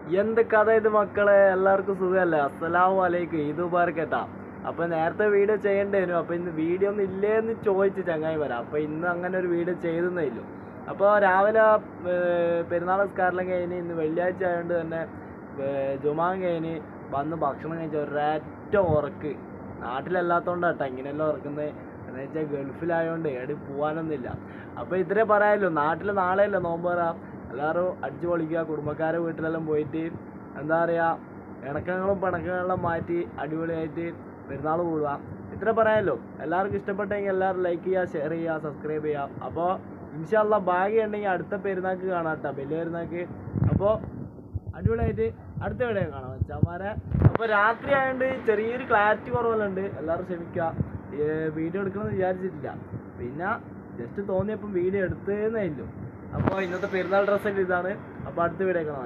എന്ത് കഥ ഇത് മക്കളെ എല്ലാവർക്കും സുഖമല്ലേ അസ്സലാമു അലൈക്കും ഇത് മുബാറക്കട്ടാ അപ്പൊ നേരത്തെ വീഡിയോ ചെയ്യണ്ടേനു അപ്പൊ ഇന്ന് വീഡിയോ ഒന്നും ഇല്ലേന്ന് ചോദിച്ച് ചങ്ങായി വരാം അപ്പൊ ഇന്ന് അങ്ങനെ ഒരു വീഡിയോ ചെയ്തെന്നേ ഇല്ലു അപ്പോൾ രാവിലെ ഏർ, പെരുന്നാൾ നിസ്കാരെല്ലാം കഴിഞ്ഞ് ഇന്ന് വെള്ളിയാഴ്ച ആയതുകൊണ്ട് തന്നെ ഏർ, ജുമാൻ കഴിഞ്ഞ് വന്ന് ഭക്ഷണം കഴിച്ച ഒരൊറ്റ ഉറക്ക് നാട്ടിലല്ലാത്തോണ്ടാട്ടോ ഇങ്ങനെയെല്ലാം ഉറക്കുന്നത് എന്ന് വെച്ചാൽ ഗൾഫിലായതുകൊണ്ട് എവിടെ പോകാനൊന്നുമില്ല അപ്പോൾ ഇത്രേ പറയാമല്ലോ നാട്ടിൽ നാളെയല്ലേ നോമ്പ് പറ എല്ലാവരും അടിച്ചു പൊളിക്കുക കുടുംബക്കാരെ വീട്ടിലെല്ലാം പോയിട്ട് എന്താ പറയുക ഇണക്കങ്ങളും പിണക്കങ്ങളും മാറ്റി അടിപൊളിയായിട്ട് പെരുന്നാൾ കൂടുക ഇത്ര പറയാമല്ലോ എല്ലാവർക്കും ഇഷ്ടപ്പെട്ടെങ്കിൽ എല്ലാവരും ലൈക്ക് ചെയ്യുക ഷെയർ ചെയ്യുക സബ്സ്ക്രൈബ് ചെയ്യുക അപ്പോൾ ഇൻഷാല്ല ഭാഗ്യം ഉണ്ടെങ്കിൽ അടുത്ത പെരുന്നാൾക്ക് കാണാം കേട്ടോ വലിയ പെരുന്നാൾക്ക് അപ്പോൾ അടിപൊളിയായിട്ട് അടുത്ത വീഡിയോ കാണാം ചമാരെ അപ്പോൾ രാത്രി ആയതുകൊണ്ട് ചെറിയൊരു ക്ലാരിറ്റി കുറവല്ലുണ്ട് എല്ലാവരും ക്ഷമിക്കുക വീഡിയോ എടുക്കണമെന്ന് വിചാരിച്ചിട്ടില്ല പിന്നെ ജസ്റ്റ് തോന്നിയപ്പം വീഡിയോ എടുത്തതേ ഇല്ലു അപ്പോൾ ഇന്നത്തെ പെരുന്നാൾ ഡ്രസ്സൊക്കെ ഇതാണ് അപ്പോൾ അടുത്ത വീഡിയോ കാണാം